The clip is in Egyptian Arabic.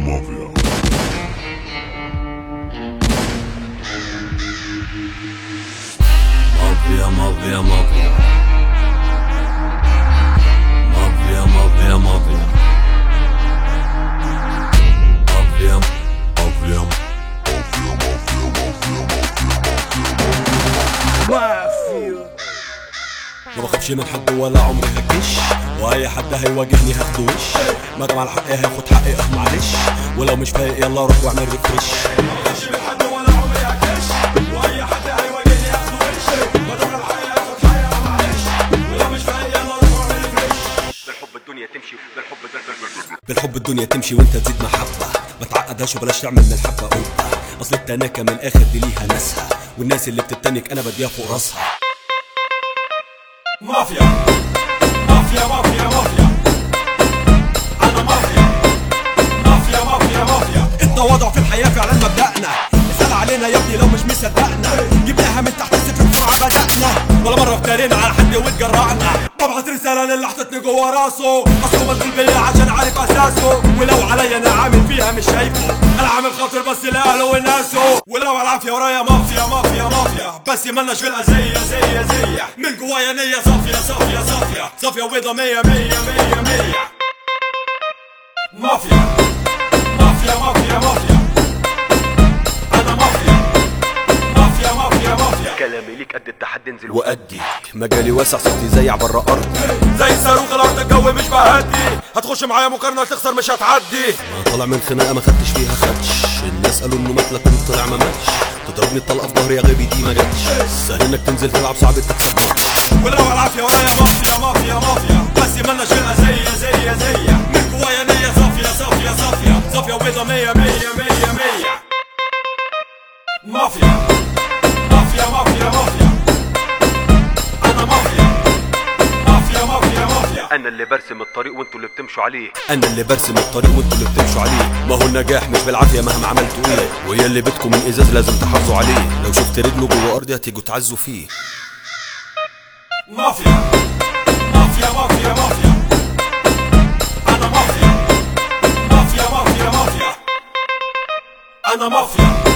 mafia. Mafia, mafia, mafia. Mafia, mafia, mafia. Mafia, mafia. ما بخافش من حد ولا عمري هكش واي حد هيواجهني هاخده وش ما جمع الحق هاخد حقي اه معلش ولو مش فايق يلا روح واعمل ريفريش ما بخافش من حد ولا عمري هكش واي حد هيواجهني هاخده وش ما جمع الحق هاخد حقي اه معلش ولو مش فايق يلا روح واعمل ريفريش بالحب الدنيا تمشي بالحب بالحب بالحب الدنيا تمشي وانت تزيد محبة ما تعقدهاش وبلاش تعمل من الحبة قبة اصل التناكة من الاخر دي ليها ناسها والناس اللي بتتنك انا بديها فوق راسها مافيا مافيا مافيا مافيا انا مافيا مافيا مافيا مافيا التواضع في الحياة فعلا مبدأنا اسأل علينا يا ابني لو مش مصدقنا جبناها من تحت الصفر بسرعة بدأنا ولا مرة افترينا على حد واتجرأنا ببعت رسالة للي حطتني جوا راسه اصله مشغول بيا عشان عارف اساسه ولو عليا انا عامل فيها مش شايفه انا عامل خاطر بس لاهله وناسه ولو العافية ورايا مافيا مافيا مافيا بس مالناش في الأذية زي زي من جوايا نية صافية صافية صافية صافية وبيضة مية مية مية مية مافيا مافيا مافيا مافيا أنا مافيا مافيا مافيا مافيا كلامي ليك قد التحدي انزل وأدي مجالي واسع صوتي زي بره أرضي زي صاروخ الارض الجو مش بهدي هتخش معايا مقارنه تخسر مش هتعدي أنا طالع من خناقة ما خدتش فيها خدش الناس قالوا إنه مات لكن طلع ما ماتش تضربني الطلقة في ظهري يا غبي دي ما جاتش سهل إنك تنزل تلعب صعب تكسب ماتش ولو العافيه ورايا مافيا مافيا مافيا بس مالناش في الأذية زي زي من جوايا نية صافية صافية صافية صافية وبيضة مية مية مية مية مافيا مافيا مافيا مافيا أنا مافيا مافيا مافيا مافيا انا اللي برسم الطريق وانتوا اللي بتمشوا عليه انا اللي برسم الطريق وانتوا اللي بتمشوا عليه ما هو النجاح مش بالعافيه مهما عملتوا ايه وهي اللي بيتكم من ازاز لازم تحافظوا عليه لو شفت رجله جوه ارضي هتيجوا تعزوا فيه مافيا مافيا مافيا مافيا أنا مافيا مافيا مافيا مافيا أنا مافيا